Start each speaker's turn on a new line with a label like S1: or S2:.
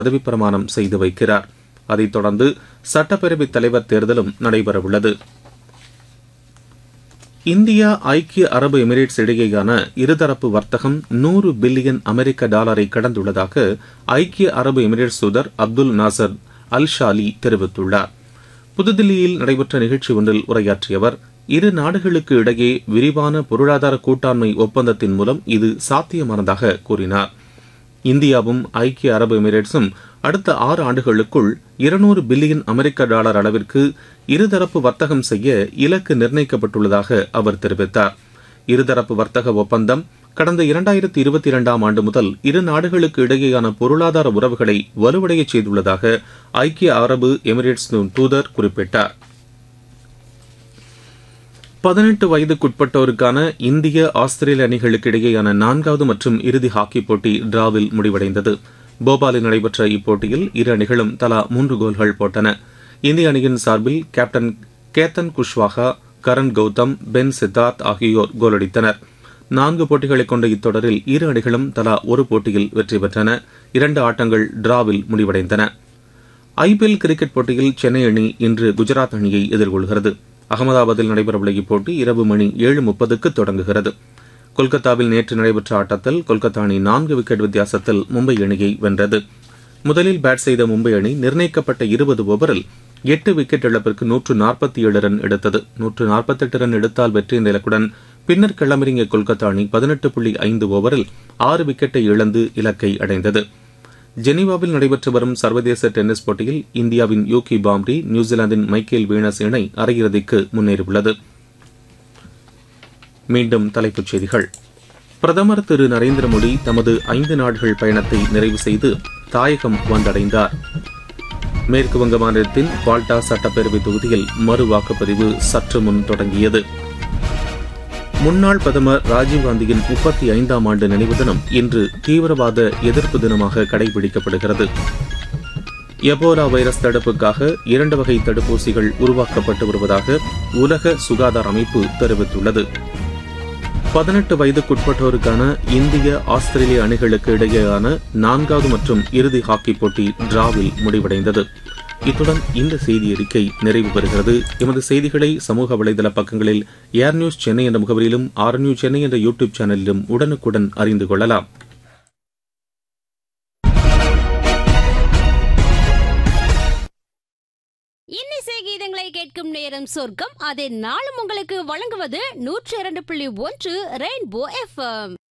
S1: பதவிப் பிரமாணம் செய்து வைக்கிறார் அதைத் தொடர்ந்து சட்டப்பேரவைத் தலைவர் தேர்தலும் நடைபெறவுள்ளது இந்தியா ஐக்கிய அரபு எமிரேட்ஸ் இடையேயான இருதரப்பு வர்த்தகம் நூறு பில்லியன் அமெரிக்க டாலரை கடந்துள்ளதாக ஐக்கிய அரபு எமிரேட்ஸ் தூதர் அப்துல் நாசர் அல் ஷாலி தெரிவித்துள்ளார் புதுதில்லியில் நடைபெற்ற நிகழ்ச்சி ஒன்றில் உரையாற்றிய அவர் இரு நாடுகளுக்கு இடையே விரிவான பொருளாதார கூட்டாண்மை ஒப்பந்தத்தின் மூலம் இது சாத்தியமானதாக கூறினார் இந்தியாவும் ஐக்கிய அரபு எமிரேட்ஸும் அடுத்த ஆறு ஆண்டுகளுக்குள் இருநூறு பில்லியன் அமெரிக்க டாலர் அளவிற்கு இருதரப்பு வர்த்தகம் செய்ய இலக்கு நிர்ணயிக்கப்பட்டுள்ளதாக அவர் தெரிவித்தார் இருதரப்பு வர்த்தக ஒப்பந்தம் கடந்த இரண்டாயிரத்தி இருபத்தி இரண்டாம் ஆண்டு முதல் இரு நாடுகளுக்கு இடையேயான பொருளாதார உறவுகளை வலுவடைய செய்துள்ளதாக ஐக்கிய அரபு எமிரேட்ஸ் தூதர் குறிப்பிட்டார் பதினெட்டு வயதுக்குட்பட்டோருக்கான இந்திய ஆஸ்திரேலிய அணிகளுக்கு இடையேயான நான்காவது மற்றும் இறுதி ஹாக்கி போட்டி டிராவில் முடிவடைந்தது போபாலில் நடைபெற்ற இப்போட்டியில் இரு அணிகளும் தலா மூன்று கோல்கள் போட்டன இந்திய அணியின் சார்பில் கேப்டன் கேத்தன் குஷ்வாகா கரண் கௌதம் பென் சித்தார்த் ஆகியோர் கோலடித்தனர் நான்கு போட்டிகளை கொண்ட இத்தொடரில் இரு அணிகளும் தலா ஒரு போட்டியில் வெற்றி பெற்றன இரண்டு ஆட்டங்கள் டிராவில் முடிவடைந்தன ஐபிஎல் கிரிக்கெட் போட்டியில் சென்னை அணி இன்று குஜராத் அணியை எதிர்கொள்கிறது அகமதாபாத்தில் நடைபெறவுள்ள இப்போட்டி இரவு மணி ஏழு முப்பதுக்கு தொடங்குகிறது கொல்கத்தாவில் நேற்று நடைபெற்ற ஆட்டத்தில் கொல்கத்தா அணி நான்கு விக்கெட் வித்தியாசத்தில் மும்பை அணியை வென்றது முதலில் பேட் செய்த மும்பை அணி நிர்ணயிக்கப்பட்ட இருபது ஓவரில் எட்டு விக்கெட் இழப்பிற்கு நூற்று நாற்பத்தி ஏழு ரன் எடுத்தது நூற்று நாற்பத்தெட்டு ரன் எடுத்தால் வெற்றி என்ற இலக்குடன் பின்னர் களமிறங்கிய கொல்கத்தா அணி பதினெட்டு புள்ளி ஐந்து ஓவரில் ஆறு விக்கெட்டை இழந்து இலக்கை அடைந்தது ஜெனீவாவில் நடைபெற்று வரும் சர்வதேச டென்னிஸ் போட்டியில் இந்தியாவின் யூகி பாம்ரி நியூசிலாந்தின் மைக்கேல் வீனஸ் இணை அரையிறுதிக்கு முன்னேறியுள்ளது மீண்டும் தலைப்புச் செய்திகள் பிரதமர் திரு நரேந்திர மோடி தமது ஐந்து நாடுகள் பயணத்தை நிறைவு செய்து தாயகம் வந்தடைந்தார் மேற்குவங்க மாநிலத்தின் பால்டா சட்டப்பேரவை தொகுதியில் மறு வாக்குப்பதிவு சற்று முன் தொடங்கியது முன்னாள் பிரதமர் ராஜீவ்காந்தியின் முப்பத்தி ஐந்தாம் ஆண்டு நினைவு தினம் இன்று தீவிரவாத எதிர்ப்பு தினமாக கடைபிடிக்கப்படுகிறது எபோலா வைரஸ் தடுப்புக்காக இரண்டு வகை தடுப்பூசிகள் உருவாக்கப்பட்டு வருவதாக உலக சுகாதார அமைப்பு தெரிவித்துள்ளது பதினெட்டு வயதுக்குட்பட்டோருக்கான இந்திய ஆஸ்திரேலிய அணிகளுக்கு இடையேயான நான்காவது மற்றும் இறுதி ஹாக்கி போட்டி டிராவில் முடிவடைந்தது இத்துடன் இந்த செய்தி அறிக்கை நிறைவு பெறுகிறது எமது செய்திகளை சமூக வலைதள பக்கங்களில் ஏர் நியூஸ் சென்னை என்ற முகவரியிலும் ஆர் நியூஸ் சென்னை என்ற யூடியூப் சேனலிலும் உடனுக்குடன் அறிந்து கொள்ளலாம்
S2: இன்னிசை கீதங்களை கேட்கும் நேரம் சொர்க்கம் அதை நாளும் உங்களுக்கு வழங்குவது நூற்றி இரண்டு புள்ளி ஒன்று ரெயின்போ எஃப்எம்